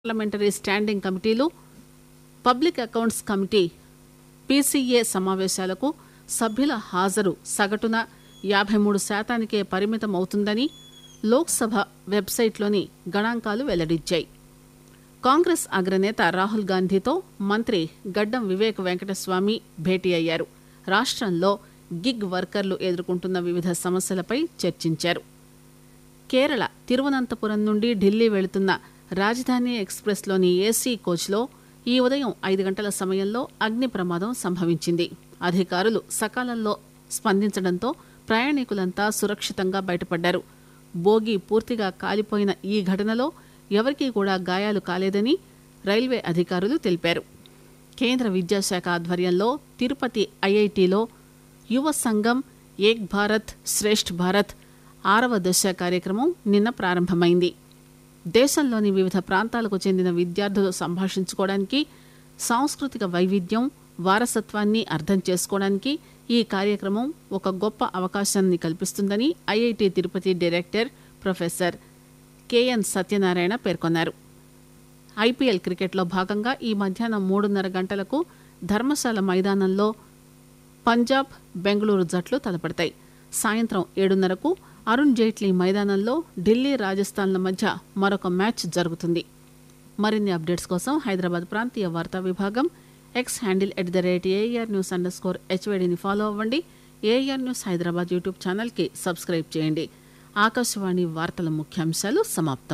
parliamentary standing కమిటీలు public accounts committee PCA సమావేశాలకు సభ్యుల హాజరు సగటున యాభై మూడు శాతానికే పరిమితం అవుతుందని లోక్సభ వెబ్సైట్లోని గణాంకాలు వెల్లడించాయి కాంగ్రెస్ అగ్రనేత రాహుల్ గాంధీతో మంత్రి గడ్డం వివేక్ వెంకటస్వామి భేటీ అయ్యారు రాష్టంలో గిగ్ వర్కర్లు ఎదుర్కొంటున్న వివిధ సమస్యలపై చర్చించారు కేరళ తిరువనంతపురం నుండి ఢిల్లీ వెళుతున్న రాజధాని ఎక్స్ప్రెస్లోని ఏసీ కోచ్లో ఈ ఉదయం ఐదు గంటల సమయంలో అగ్ని ప్రమాదం సంభవించింది అధికారులు సకాలంలో స్పందించడంతో ప్రయాణికులంతా సురక్షితంగా బయటపడ్డారు బోగి పూర్తిగా కాలిపోయిన ఈ ఘటనలో ఎవరికీ కూడా గాయాలు కాలేదని రైల్వే అధికారులు తెలిపారు కేంద్ర విద్యాశాఖ ఆధ్వర్యంలో తిరుపతి ఐఐటిలో యువ సంఘం ఏక్ భారత్ శ్రేష్ఠ్ భారత్ ఆరవ దశ కార్యక్రమం నిన్న ప్రారంభమైంది దేశంలోని వివిధ ప్రాంతాలకు చెందిన విద్యార్థులు సంభాషించుకోవడానికి సాంస్కృతిక వైవిధ్యం వారసత్వాన్ని అర్థం చేసుకోవడానికి ఈ కార్యక్రమం ఒక గొప్ప అవకాశాన్ని కల్పిస్తుందని IIT Tirupati director professor KN Satyanarayana పేర్కొన్నారు ఐపీఎల్ క్రికెట్లో భాగంగా ఈ మధ్యాహ్నం మూడున్నర గంటలకు ధర్మశాల మైదానంలో పంజాబ్ బెంగళూరు జట్లు తలపడతాయి సాయంత్రం ఏడున్నరకు అరుణ్ జైట్లీ మైదానంలో ఢిల్లీ రాజస్థాన్ల మధ్య మరొక మ్యాచ్ జరుగుతుంది మరిన్ని అప్డేట్స్ కోసం హైదరాబాద్ ప్రాంతీయ వార్తా విభాగం X handle at the rate AR news under score హెచ్వైడిని ఫాలో అవ్వండి ఏఆర్ న్యూస్ హైదరాబాద్ యూట్యూబ్ ఛానల్కి సబ్స్క్రైబ్ చేయండి ఆకాశవాణి వార్తల ముఖ్యాంశాలు సమాప్తం